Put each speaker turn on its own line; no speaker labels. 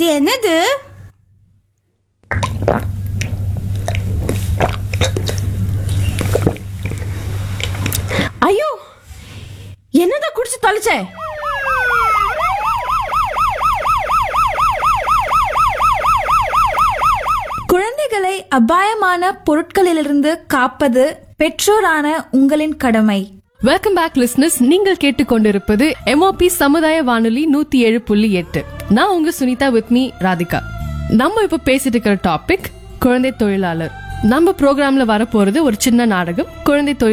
இது என்னது
ஐயோ என்னதான் குடிச்சு தொலைச்ச
குழந்தைகளை அபாயமான பொருட்களிலிருந்து காப்பது பெற்றோரான உங்களின் கடமை
வெல்கம் பேக் லிஸ்னஸ் நீங்கள் கேட்டுக்கொண்டிருப்பது எம்ஓபி சமுதாய வானொலி நூத்தி ஏழு புள்ளி எட்டு நான் உங்க சுனிதா வித் மீ ராதிகா நம்ம இப்ப பேசிட்டு இருக்கிற டாபிக் குழந்தை தொழிலாளர் நம்ம ப்ரோக்ராம்ல வரப்போறது ஒரு சின்ன நாடகம் குழந்தை தொழில்